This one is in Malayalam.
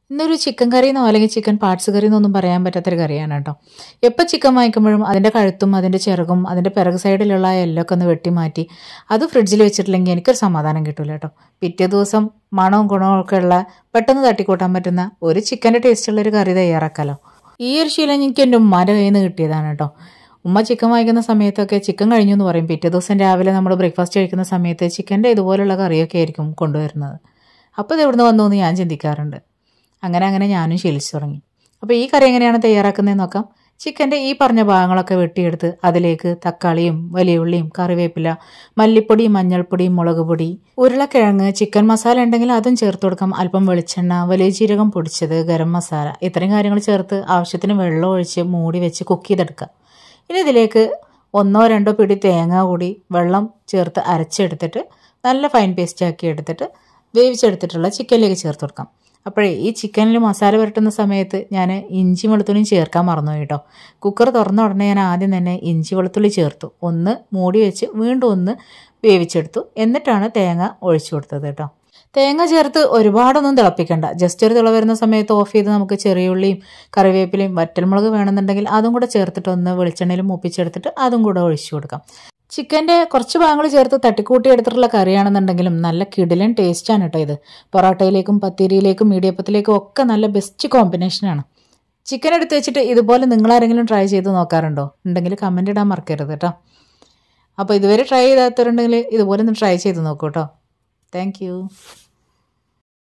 ഇന്നൊരു ചിക്കൻ കറിയെന്നോ അല്ലെങ്കിൽ ചിക്കൻ പാർട്സ് കറി എന്നൊന്നും പറയാൻ പറ്റാത്തൊരു കറിയാണ് കേട്ടോ എപ്പോൾ ചിക്കൻ വാങ്ങിക്കുമ്പോഴും അതിൻ്റെ കഴുത്തും അതിൻ്റെ ചിറകും അതിൻ്റെ പിറക് സൈഡിലുള്ള ആ എല്ലൊക്കെ ഒന്ന് വെട്ടി മാറ്റി അത് ഫ്രിഡ്ജിൽ വെച്ചിട്ടില്ലെങ്കിൽ എനിക്കൊരു സമാധാനം കിട്ടില്ല കേട്ടോ പിറ്റേ ദിവസം മണവും ഗുണവും ഒക്കെ ഉള്ള പെട്ടെന്ന് തട്ടിക്കൂട്ടാൻ പറ്റുന്ന ഒരു ചിക്കൻ്റെ ടേസ്റ്റുള്ള ഒരു കറി തയ്യാറാക്കാമല്ലോ ഈ ഒരു ശീലം എനിക്ക് എൻ്റെ ഉമ്മാൻ്റെ കയ്യിൽ നിന്ന് കിട്ടിയതാണ് കേട്ടോ ഉമ്മ ചിക്കൻ വാങ്ങിക്കുന്ന സമയത്തൊക്കെ ചിക്കൻ കഴിഞ്ഞു എന്ന് പറയും പിറ്റേ ദിവസം രാവിലെ നമ്മൾ ബ്രേക്ക്ഫാസ്റ്റ് കഴിക്കുന്ന സമയത്ത് ചിക്കൻ്റെ ഇതുപോലുള്ള കറിയൊക്കെ ആയിരിക്കും കൊണ്ടുവരുന്നത് അപ്പോൾ ഇത് എവിടുന്ന് വന്നു എന്ന് ഞാൻ ചിന്തിക്കാറുണ്ട് അങ്ങനെ അങ്ങനെ ഞാനും ശീലിച്ചു തുടങ്ങി അപ്പോൾ ഈ കറി എങ്ങനെയാണ് തയ്യാറാക്കുന്നതെന്ന് നോക്കാം ചിക്കൻ്റെ ഈ പറഞ്ഞ ഭാഗങ്ങളൊക്കെ വെട്ടിയെടുത്ത് അതിലേക്ക് തക്കാളിയും വലിയ ഉള്ളിയും കറിവേപ്പില മല്ലിപ്പൊടി മഞ്ഞൾപ്പൊടി മുളക് പൊടി ഉരുളക്കിഴങ്ങ് ചിക്കൻ മസാല ഉണ്ടെങ്കിൽ അതും ചേർത്ത് കൊടുക്കാം അല്പം വെളിച്ചെണ്ണ വലിയ ജീരകം പൊടിച്ചത് ഗരം മസാല ഇത്രയും കാര്യങ്ങൾ ചേർത്ത് ആവശ്യത്തിന് വെള്ളം ഒഴിച്ച് മൂടി വെച്ച് കുക്ക് ചെയ്തെടുക്കുക ഇനി ഇതിലേക്ക് ഒന്നോ രണ്ടോ പിടി തേങ്ങ കൂടി വെള്ളം ചേർത്ത് അരച്ചെടുത്തിട്ട് നല്ല ഫൈൻ പേസ്റ്റ് ആക്കി എടുത്തിട്ട് വേവിച്ചെടുത്തിട്ടുള്ള ചിക്കനിലേക്ക് ചേർത്ത് കൊടുക്കാം അപ്പോഴേ ഈ ചിക്കനിൽ മസാല പുരട്ടുന്ന സമയത്ത് ഞാൻ ഇഞ്ചി വെളുത്തുള്ളിയും ചേർക്കാൻ മറന്നു കേട്ടോ കുക്കർ തുറന്ന ഉടനെ ഞാൻ ആദ്യം തന്നെ ഇഞ്ചി വെളുത്തുള്ളി ചേർത്തു ഒന്ന് മൂടി വെച്ച് വീണ്ടും ഒന്ന് വേവിച്ചെടുത്തു എന്നിട്ടാണ് തേങ്ങ ഒഴിച്ചു കൊടുത്തത് കേട്ടോ തേങ്ങ ചേർത്ത് ഒരുപാടൊന്നും തിളപ്പിക്കണ്ട ജസ്റ്റ് ഒരു തിള വരുന്ന സമയത്ത് ഓഫ് ചെയ്ത് നമുക്ക് ചെറിയുള്ളിയും കറിവേപ്പിലയും വറ്റൽമുളക് വേണമെന്നുണ്ടെങ്കിൽ അതും കൂടെ ചേർത്തിട്ട് ഒന്ന് വെളിച്ചെണ്ണയിൽ മൂപ്പിച്ചെടുത്തിട്ട് അതും കൂടെ ഒഴിച്ചു കൊടുക്കാം ചിക്കൻ്റെ കുറച്ച് ഭാഗങ്ങൾ ചേർത്ത് തട്ടിക്കൂട്ടി എടുത്തിട്ടുള്ള കറിയാണെന്നുണ്ടെങ്കിലും നല്ല കിടിലൻ ടേസ്റ്റാണ് കേട്ടോ ഇത് പൊറോട്ടയിലേക്കും പത്തിരിയിലേക്കും ഇടിയപ്പത്തിലേക്കും ഒക്കെ നല്ല ബെസ്റ്റ് കോമ്പിനേഷനാണ് ചിക്കൻ എടുത്ത് വെച്ചിട്ട് ഇതുപോലെ നിങ്ങളാരെങ്കിലും ട്രൈ ചെയ്ത് നോക്കാറുണ്ടോ ഉണ്ടെങ്കിൽ കമൻ്റ് ഇടാൻ മറക്കരുത് കേട്ടോ അപ്പോൾ ഇതുവരെ ട്രൈ ചെയ്താത്തവരുണ്ടെങ്കിൽ ഇതുപോലെ ഒന്ന് ട്രൈ ചെയ്ത് നോക്കൂ കേട്ടോ താങ്ക്